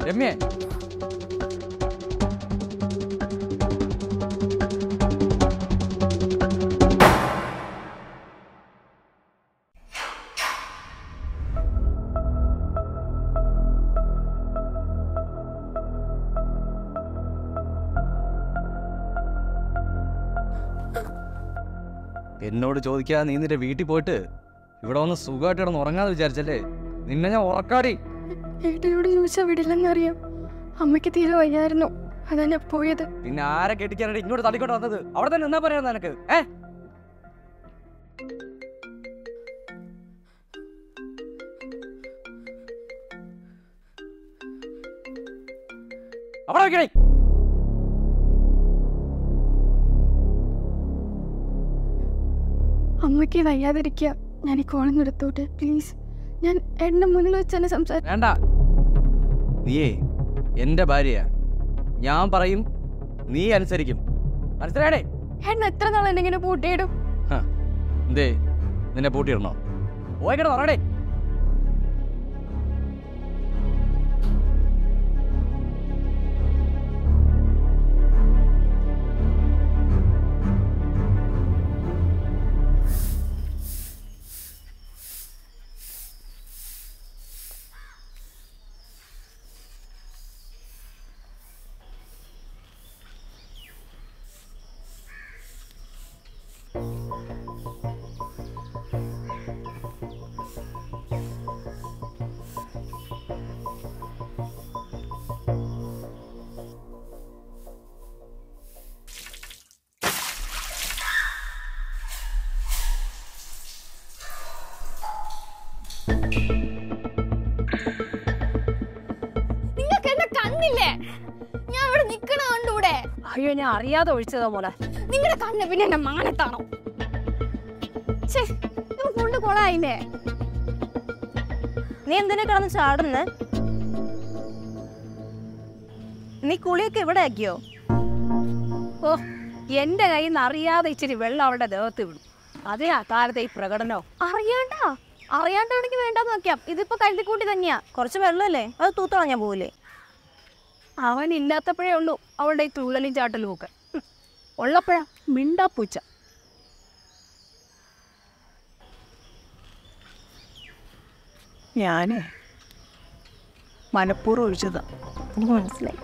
രമ്യേ എന്നോട് ചോദിക്കാതെ നീ നിന്റെ വീട്ടിൽ പോയിട്ട് ഇവിടെ വന്ന് സുഖമായിട്ട് കിടന്ന് ഉറങ്ങാതെ വിചാരിച്ചല്ലേ നിന്നെ ഞാൻ ഉറക്കാടി ഏട്ടനോട് ചോദിച്ചാൽ വിടില്ലെന്നറിയാം അമ്മയ്ക്ക് തീരെ വയ്യായിരുന്നു അതാ ഞാൻ പോയത് പിന്നെ ആരെ കെട്ടിക്കാനായിട്ട് ഇങ്ങോട്ട് തള്ളിക്കൊണ്ട് വന്നത് അവിടെ തന്നെ എന്നാ പറയാ നിനക്ക് ഏ അവിടെ വെക്കണേ അമ്മയ്ക്ക് വയ്യാതിരിക്കുക ഞാൻ ഈ കോളം എടുത്തോട്ടെ പ്ലീസ് ഞാൻ ഏട്ടൻ്റെ മുന്നിൽ വെച്ച് തന്നെ സംസാരിക്കും വേണ്ട നീയേ എന്റെ ഭാര്യയാ ഞാൻ പറയും നീ അനുസരിക്കും മനസ്സിലായടേ ഏട്ടൻ എത്ര നാൾ എന്നെ ഇങ്ങനെ പൂട്ടിയിടും എന്തേ നിന്നെ പൂട്ടിയിടണോ പോയി കിടന്ന് ഉറങ്ങടേ നിങ്ങൾക്ക് എന്നെ കണ്ണില്ലേ ഞാൻ ഇവിടെ നിക്കണ കണ്ടൂടെ അയ്യോ ഞാൻ അറിയാതെ ഒഴിച്ചതാ മോളെ നിങ്ങളുടെ കണ്ണ് പിന്നെ എന്നെ മാനത്താണോ ഛേ കൊണ്ട് കൊളായില്ലേ നീ എന്തിനാ കിടന്ന് ചാടുന്നേ നീ കുളിയൊക്കെ ഇവിടെ ആക്കിയോ ഓ എന്റെ കയ്യിൽ നിന്ന് അറിയാതെ ഇച്ചിരി വെള്ളം അവളുടെ ദേഹത്ത് വിടും അതേ ആ കാലത്തെ ഈ പ്രകടനോ അറിയാണ്ടാ അറിയാണ്ടാണെങ്കിൽ വേണ്ടെന്ന് നോക്കാം ഇതിപ്പോ കഴുതിക്കൂട്ടി തന്നെയാ കുറച്ച് വെള്ളമല്ലേ അത് തൂത്തളഞ്ഞാ പോവില്ലേ അവൻ ഇല്ലാത്തപ്പോഴേ ഉള്ളൂ അവളുടെ ഈ തുള്ളലും ചാട്ടലും ഒക്കെ ഹും. ഉള്ളപ്പോഴാ മിണ്ടാപ്പൂച്ച ഞാനേ മനഃപൂർവ്വം ഒഴിച്ചതാ എനിക്ക് മനസ്സിലായി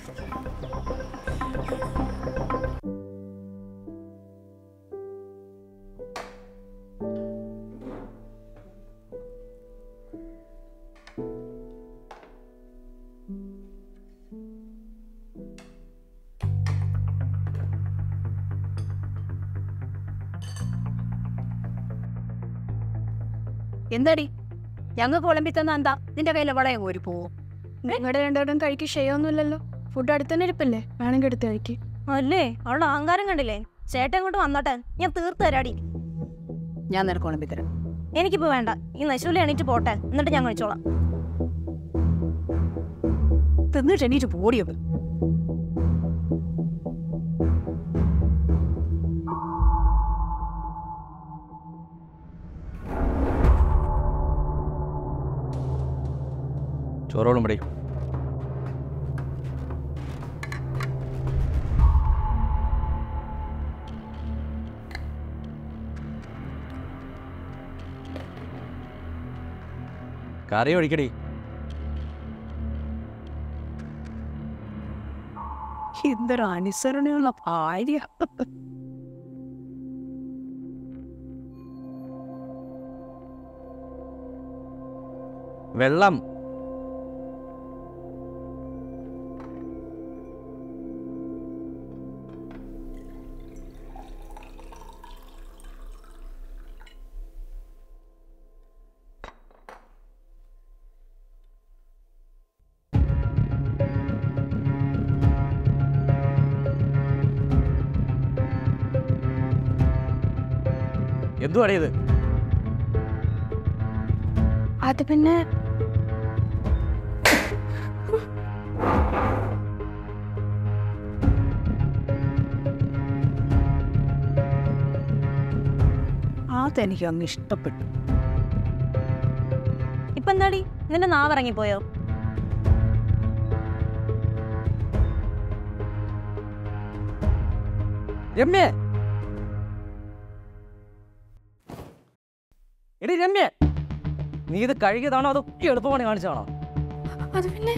എന്താടി ഞങ്ങൾക്ക് വിളമ്പി തന്ന എന്താ നിന്റെ കയ്യിലെ വളയം കോരി പോവോ നിങ്ങളുടെ രണ്ടോടും കഴിക്ക് ക്ഷയമൊന്നുമില്ലല്ലോ ഫുഡ് അടുത്തന്നെ ഇരിപ്പല്ലേ വേണമെങ്കിൽ എടുത്ത് കഴിക്ക് അല്ലേ അവളുടെ അഹങ്കാരം കണ്ടില്ലേ ചേട്ടൻ ഇങ്ങോട്ട് വന്നോട്ടെ ഞാൻ തീർത്ത് തരാടി ഞാൻ നിനക്ക് ഉണമ്പി തരാം എനിക്കിപ്പോ വേണ്ട ഈ നശൂലി എണീറ്റ് പോട്ടെ എന്നിട്ട് ഞാൻ കഴിച്ചോളാം തിന്നിട്ട് എണീറ്റ് പോടിയത് ചോറോളും പടി കറി ഒഴിക്കടി എന്തൊരു അനുസരണയുള്ള ഭാര്യ വെള്ളം എന്തുവാടേ ഇത് അത് പിന്നെ അതെനിക്ക് അങ്ങ് ഇഷ്ടപ്പെട്ടു ഇപ്പൊ എന്താടി നിന്റെ നാവ് ഇറങ്ങിപ്പോയോ രമ്യ എടി രമ്യ നീ ഇത് കഴുകിയതാണോ അതോ എളുപ്പമാണ് കാണിച്ചതാണോ അത് പിന്നെ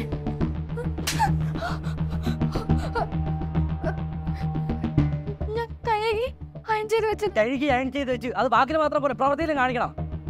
ഞാൻ കഴുകി അയൺ ചെയ്ത് വെച്ച് കഴുകി അയൺ ചെയ്ത് വെച്ച് അത് വാക്കിന് മാത്രം പോലെ പ്രവൃത്തിയിലും കാണിക്കണം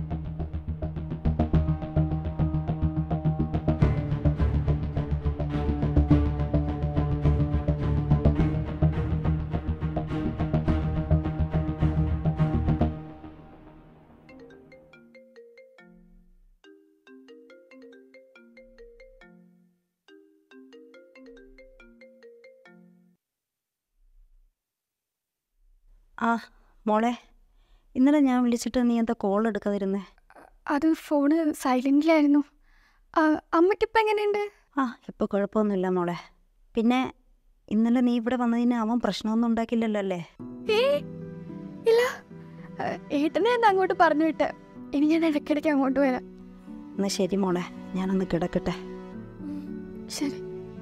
ആ മോളെ ഇന്നലെ ഞാൻ വിളിച്ചിട്ട് നീ എന്താ കോൾ എടുക്കാതിരുന്നേ അത് ഫോണ് സൈലന്റിലായിരുന്നു അമ്മയ്ക്കിപ്പോൾ എങ്ങനെയുണ്ട് ആ ഇപ്പോൾ കുഴപ്പമൊന്നുമില്ല മോളെ പിന്നെ ഇന്നലെ നീ ഇവിടെ വന്നതിന് അവൻ പ്രശ്നമൊന്നും ഉണ്ടാക്കില്ലല്ലോ അല്ലേ ഏ ഇല്ല ആ, ഏട്ടനെ എന്താ അങ്ങോട്ട് പറഞ്ഞു വിട്ട് ഇനി ഞാൻ ഇടയ്ക്കിടയ്ക്ക് അങ്ങോട്ട് വരാം എന്നാ ശരി മോളെ ഞാനൊന്ന് കിടക്കട്ടെ ശരി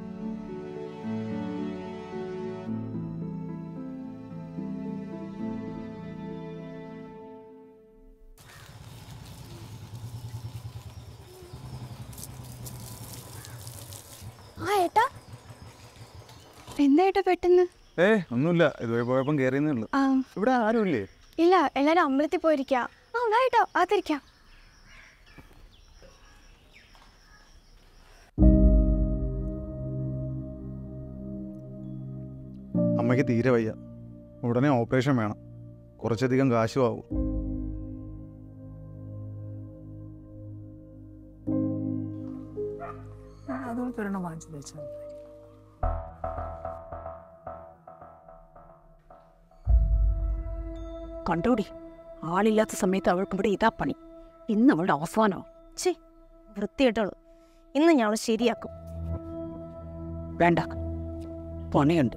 ആ ഏട്ടാ എന്താ ഏട്ടാ പെട്ടെന്ന് ഏ ഒന്നുമില്ല ഇതുവരെ പോയപ്പം കയറിയെന്നേ ഉള്ളു ആ ഇവിടെ ആരുമില്ലേ ഇല്ല എല്ലാരും അമ്പലത്തിൽ പോയിരിക്ക ആ വാ ഏട്ടാ ആത്തിരിക്കാം അമ്മയ്ക്ക് തീരെ വയ്യ ഉടനെ ഓപ്പറേഷൻ വേണം കുറച്ചധികം കാശും ആവും അതുകൊണ്ട് ഒരെണ്ണം വാങ്ങിച്ചു വെച്ചാൽ കണ്ടോടി ആളില്ലാത്ത സമയത്ത് അവൾക്ക് ഇവിടെ ഇതാ പണി ഇന്ന് അവളുടെ അവസാനോ ചേ വൃത്തിയിട്ടോളൂ ഇന്ന് ഞങ്ങൾ ശരിയാക്കും വേണ്ട പണിയുണ്ട്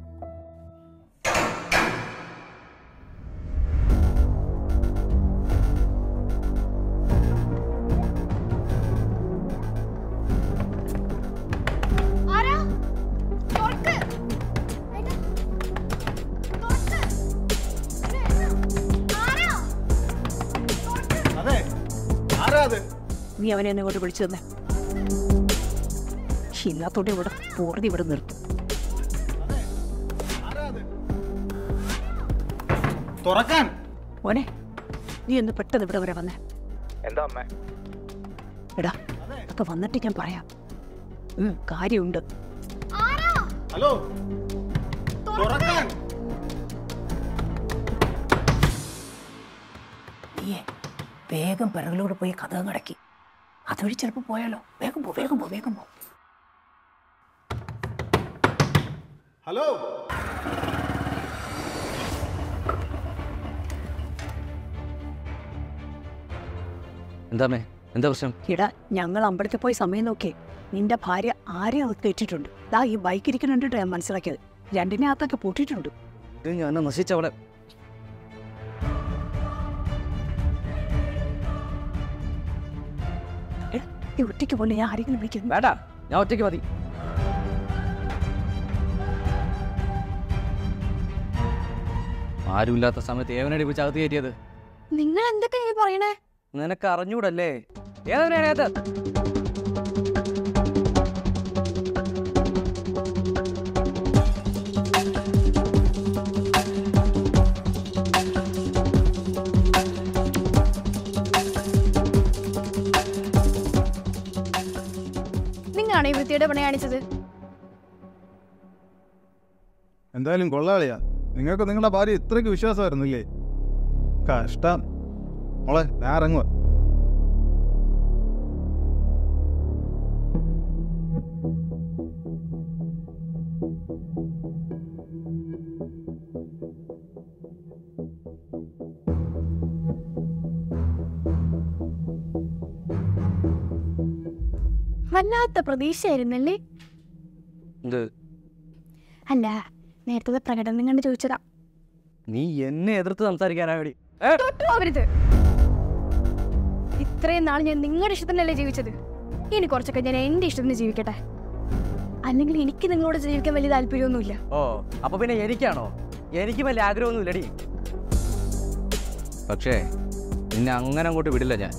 അതെ ആരാ അത് നീ അവനെ എന്നെ ഇങ്ങോട്ട് വിളിച്ചു തന്നെ ഇല്ലാത്തോടെ ഇവിടെ പൂർണ്ണി ഇവിടെ നിർത്തും തുറക്കാൻ ഓനെ നീ ഒന്ന് പെട്ടെന്ന് ഇവിടെ വരെ വന്നേ എന്താ അമ്മ എടാ അപ്പൊ വന്നിട്ട് ഞാൻ പറയാം ഉം, കാര്യമുണ്ട് ഹലോ തുറക്കാൻ നീയേ വേഗം പിറകിലൂടെ പോയി കഥ കടക്കി അതുവഴി ചിലപ്പോൾ പോയാലോ വേഗം പോ വേഗം പോ വേഗം പോ ഹലോ എന്താമേ എന്താ പ്രശ്നം ഇടാ ഞങ്ങൾ അമ്പലത്തിൽ പോയി സമയം നോക്കിയേ നിന്റെ ഭാര്യ ആരെ അകത്ത് ഇട്ടിട്ടുണ്ട് ദാ ഈ ബൈക്ക് ഇരിക്കുന്നുണ്ടിട്ട് ഞാൻ മനസ്സിലാക്കിയത് രണ്ടിനെ അകത്തൊക്കെ പൊട്ടിയിട്ടുണ്ട് ഇത് ഞാൻ നശിച്ചവളെ എടാ ഈ ഒറ്റയ്ക്ക് പോലെ ഞാൻ ആരെങ്കിലും വിളിക്കുന്നു വേണ്ട ഞാൻ ഒറ്റയ്ക്ക് മതി ആരുമില്ലാത്ത സമയത്ത് ഏവനടി വിളിച്ച് അകത്ത് കയറ്റിയത് നിങ്ങൾ എന്തൊക്കെ ഈ പറയണേ നിനക്ക് അറിഞ്ഞൂടല്ലേ ഏതവനാണ് ഏത് നിങ്ങളാണ് ഈ വൃത്തിയുടെ പണി കാണിച്ചത് എന്തായാലും കൊള്ളാളിയാ നിങ്ങൾക്ക് നിങ്ങളുടെ ഭാര്യ ഇത്രയ്ക്ക് വിശ്വാസമായിരുന്നില്ലേ കഷ്ടം മോളെ ഞാൻ ഇറങ്ങുക വല്ലാത്ത പ്രതീക്ഷയായിരുന്നല്ലേ എന്ത് അല്ല നേരത്തെ പ്രകടനം കണ്ട് ചോദിച്ചതാ നീ എന്നെ എതിർത്ത് സംസാരിക്കാനാ വേണ്ടി തൊട്ടുപോകരുത് ഇത്രയും നാൾ ഞാൻ നിങ്ങളുടെ ഇഷ്ടത്തിനല്ലേ ജീവിച്ചത് ഇനി കുറച്ചൊക്കെ ഞാൻ എന്റെ ഇഷ്ടത്തിന് ജീവിക്കട്ടെ അല്ലെങ്കിൽ എനിക്ക് നിങ്ങളോട് ജീവിക്കാൻ വലിയ താല്പര്യമൊന്നുമില്ല ഓ അപ്പൊ പിന്നെ എനിക്കാണോ എനിക്ക് വലിയ ആഗ്രഹമൊന്നുമില്ലടി പക്ഷേ നിന്നെ അങ്ങനെ അങ്ങോട്ട് വിടില്ല ഞാൻ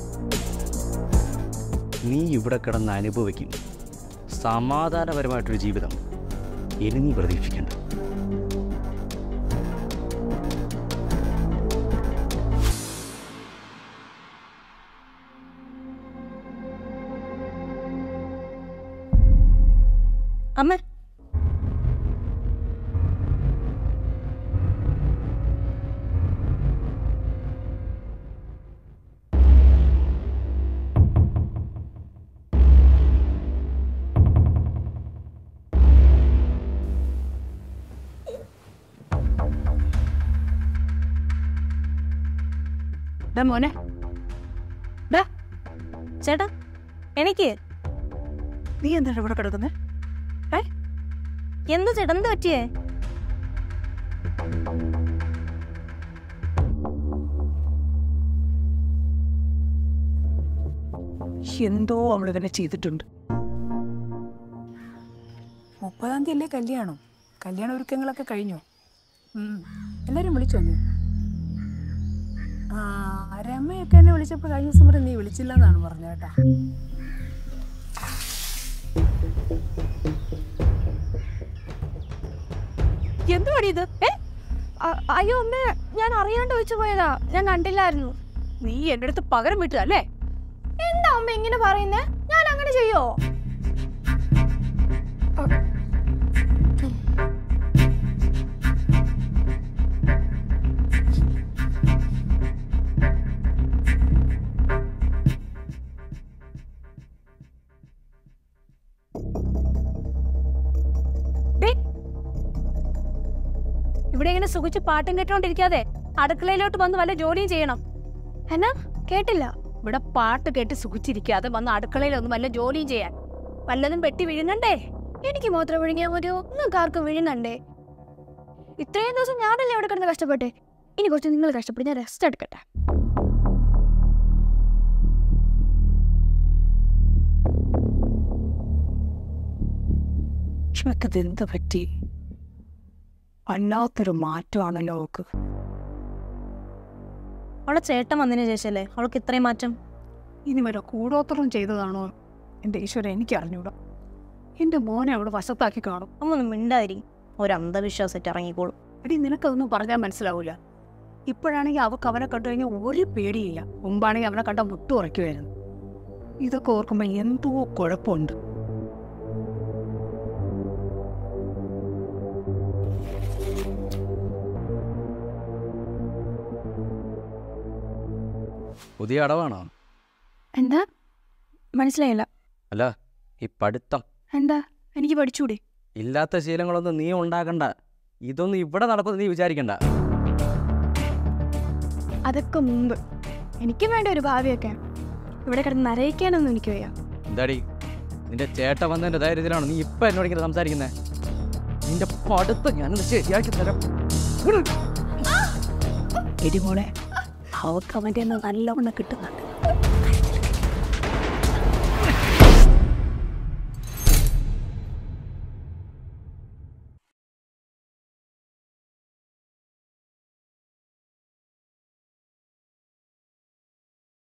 നീ ഇവിടെ കിടന്ന് അനുഭവിക്കും സമാധാനപരമായിട്ടൊരു ജീവിതം ഇനി നീ പ്രതീക്ഷിക്കണ്ട അമ്മ ഡാ മോനെ ചേട്ടാ എനിക്ക് നീ എന്താണ് ഇവിടെ കിടക്കുന്നത് എന്ത് ചേട്ടാ എന്ത് പറ്റിയേ എന്തോ അവൾ തന്നെ ചെയ്തിട്ടുണ്ട് മുപ്പതാം തീയതി അല്ലേ കല്യാണം കല്യാണ ഒരുക്കങ്ങളൊക്കെ കഴിഞ്ഞു ഉം. എല്ലാവരും വിളിച്ചോ നീ ആ രമ്മയൊക്കെ എന്നെ വിളിച്ചപ്പോൾ കഴിഞ്ഞ ദിവസം വരെ നീ വിളിച്ചില്ലെന്നാണ് പറഞ്ഞത് കേട്ടാ എന്തുവാടി ഇത് ഏ അ- അയ്യോ അമ്മേ ഞാൻ അറിയാണ്ട് വെച്ച് പോയതാ ഞാൻ കണ്ടില്ലായിരുന്നു നീ എൻ്റെ അടുത്ത് പകരം വിട്ടു അല്ലേ എന്താ അമ്മ ഇങ്ങനെ പറയുന്നേ ഞാൻ അങ്ങനെ ചെയ്യോ ഇവിടെ ഇങ്ങനെ സുഖിച്ച് പാട്ടും കേട്ടോണ്ടിരിക്കാതെ അടുക്കളയിലോട്ട് വന്ന് വല്ല ജോലിയും ചെയ്യണം എന്നാ കേട്ടില്ല ഇവിടെ പാട്ട് കേട്ട് സുഖിച്ചിരിക്കാതെ വന്ന് അടുക്കളയിൽ ഒന്ന് വല്ല ജോലിയും ചെയ്യാൻ വല്ലതും വെട്ടി വിഴുങ്ങണ്ടേ എനിക്ക് മാത്രം വിഴുങ്ങിയാൽ മതിയോ നിങ്ങൾക്ക് ആർക്കും വിഴുങ്ങണ്ടേ ഇത്രയും ദിവസം ഞാനല്ലേ ഇവിടെ കിടന്ന് കഷ്ടപ്പെട്ടെ ഇനി കുറച്ച് നിങ്ങൾ കഷ്ടപ്പെട്ട് ഞാൻ റെസ്റ്റ് എടുക്കട്ടെ ലക്ഷ്മിക്കത് എന്ത് പറ്റി വല്ലാത്തൊരു മാറ്റമാണല്ലോ അവക്ക് അവളെ ചേട്ടൻ വന്നതിന് ശേഷമല്ലേ അവൾക്ക് ഇത്രയും മാറ്റം ഇനി വരെ കൂടോത്രം ചെയ്തതാണോ എൻ്റെ ഈശ്വരൻ എനിക്ക് അറിഞ്ഞൂടാ എൻ്റെ മോനെ അവിടെ വശത്താക്കി കാണും അമ്മ ഒന്നും മിണ്ടാതിരി ഒരു അന്ധവിശ്വാസമായിട്ട് ഇറങ്ങിക്കോളും എടി നിനക്കതൊന്നും പറഞ്ഞാൽ മനസ്സിലാവൂല ഇപ്പോഴാണെങ്കിൽ അവക്ക് അവനെ കണ്ടു കഴിഞ്ഞാൽ ഒരു പേടിയില്ല മുമ്പാണെങ്കിൽ അവനെ കണ്ട മുട്ടു ഉറയ്ക്കുമായിരുന്നു ഇതൊക്കെ ഓർക്കുമ്പോൾ എന്തോ കുഴപ്പമുണ്ട് പുതിയ അടവാണോ എന്താ മനസ്സിലായില്ല അല്ല ഈ പഠിത്തം എന്താ എനിക്ക് പഠിച്ചൂടെ ഇല്ലാത്ത ശീലങ്ങളൊന്നും നീ ഉണ്ടാക്കണ്ട ഇതൊന്നും ഇവിടെ നടക്കുമെന്ന് നീ വിചാരിക്കണ്ട അതൊക്കെ മുമ്പ് എനിക്കും വേണ്ട ഒരു ഭാവിയൊക്കെ ഇവിടെ കിടന്ന് നരയിക്കാനൊന്നും എനിക്ക് വയ്യ എന്താടി നിന്റെ ചേട്ട വന്നതിന്റെ ധൈര്യത്തിലാണോ നീ ഇപ്പൊ എന്നോട് ഇങ്ങനെ സംസാരിക്കുന്നത് നിന്റെ പഠിത്തം ഞാനത് ശരിയാക്കി തരാം എടി മോളെ അവക്ക് അവൻ്റെ നല്ലവണ്ണം കിട്ടുന്നുണ്ട്